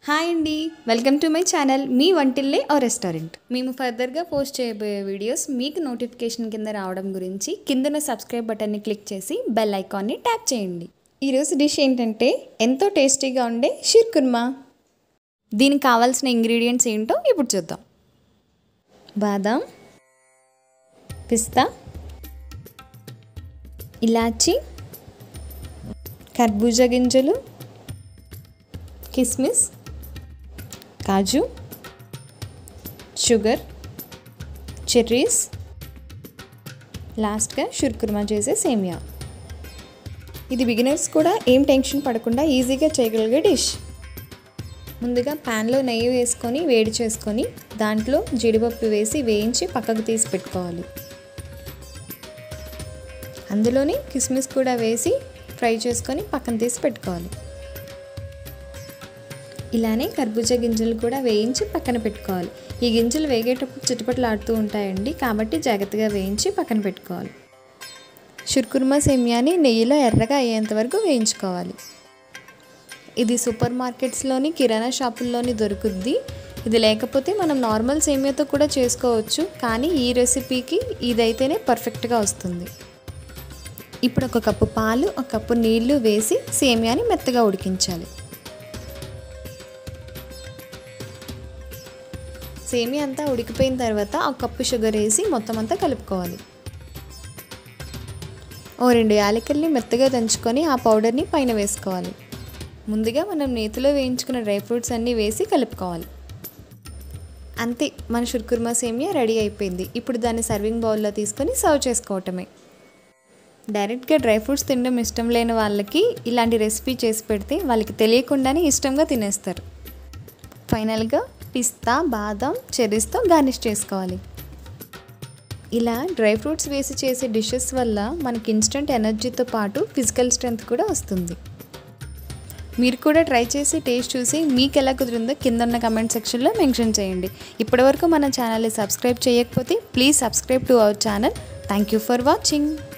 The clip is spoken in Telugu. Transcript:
హాయ్ అండి వెల్కమ్ టు మై ఛానల్ మీ వంటిల్లే ఓ రెస్టారెంట్ మేము ఫర్దర్గా పోస్ట్ చేయబోయే వీడియోస్ మీకు నోటిఫికేషన్ కింద రావడం గురించి కిందన సబ్స్క్రైబ్ బటన్ని క్లిక్ చేసి బెల్ ఐకాన్ని ట్యాప్ చేయండి ఈరోజు డిష్ ఏంటంటే ఎంతో టేస్టీగా ఉండే షీర్ కుర్మా దీనికి కావాల్సిన ఇంగ్రీడియంట్స్ ఏంటో ఇప్పుడు చూద్దాం బాదాం పిస్తా ఇలాచి కర్బూజా గింజలు కిస్మిస్ కాజు షుగర్ చెర్రీస్ లాస్ట్గా షుర్కుర్మా చేసే సేమియా ఇది బిగినర్స్ కూడా ఏం టెన్షన్ పడకుండా ఈజీగా చేయగలిగే డిష్ ముందుగా ప్యాన్లో నెయ్యి వేసుకొని వేడి చేసుకొని దాంట్లో జీడిపప్పు వేసి వేయించి పక్కకు తీసి పెట్టుకోవాలి అందులోనే కిస్మిస్ కూడా వేసి ఫ్రై చేసుకొని పక్కన తీసి పెట్టుకోవాలి ఇలానే కర్బూజా గింజలు కూడా వేయించి పక్కన పెట్టుకోవాలి ఈ గింజలు వేగేటప్పుడు చిటపట్లు ఆడుతూ ఉంటాయండి కాబట్టి జాగ్రత్తగా వేయించి పక్కన పెట్టుకోవాలి షుర్కుర్మా సేమియాని నెయ్యిలో ఎర్రగా అయ్యేంత వరకు వేయించుకోవాలి ఇది సూపర్ మార్కెట్స్లోని కిరాణా షాపుల్లోని దొరుకుద్ది ఇది లేకపోతే మనం నార్మల్ సేమియాతో కూడా చేసుకోవచ్చు కానీ ఈ రెసిపీకి ఇదైతేనే పర్ఫెక్ట్గా వస్తుంది ఇప్పుడు ఒక కప్పు పాలు ఒక కప్పు నీళ్లు వేసి సేమియాని మెత్తగా ఉడికించాలి సేమియా అంతా ఉడికిపోయిన తర్వాత ఒక కప్పు షుగర్ వేసి మొత్తం అంతా కలుపుకోవాలి ఓ రెండు యాలకల్ని మెత్తగా దంచుకొని ఆ పౌడర్ని పైన వేసుకోవాలి ముందుగా మనం నేతిలో వేయించుకున్న డ్రై ఫ్రూట్స్ అన్నీ వేసి కలుపుకోవాలి అంతే మన షుర్కుర్మా సేమియా రెడీ అయిపోయింది ఇప్పుడు దాన్ని సర్వింగ్ బౌల్లో తీసుకొని సర్వ్ చేసుకోవటమే డైరెక్ట్గా డ్రై ఫ్రూట్స్ తినడం ఇష్టం లేని వాళ్ళకి ఇలాంటి రెసిపీ చేసి పెడితే వాళ్ళకి తెలియకుండానే ఇష్టంగా తినేస్తారు ఫైనల్గా పిస్తా బాదం చెర్రీస్తో గార్నిష్ చేసుకోవాలి ఇలా డ్రై ఫ్రూట్స్ వేసి చేసే డిషెస్ వల్ల మనకి ఇన్స్టెంట్ ఎనర్జీతో పాటు ఫిజికల్ స్ట్రెంగ్త్ కూడా వస్తుంది మీరు కూడా ట్రై చేసి టేస్ట్ చూసి మీకు ఎలా కుదిరిందో కింద ఉన్న కమెంట్ సెక్షన్లో మెన్షన్ చేయండి ఇప్పటివరకు మన ఛానల్ని సబ్స్క్రైబ్ చేయకపోతే please subscribe to our channel thank you for watching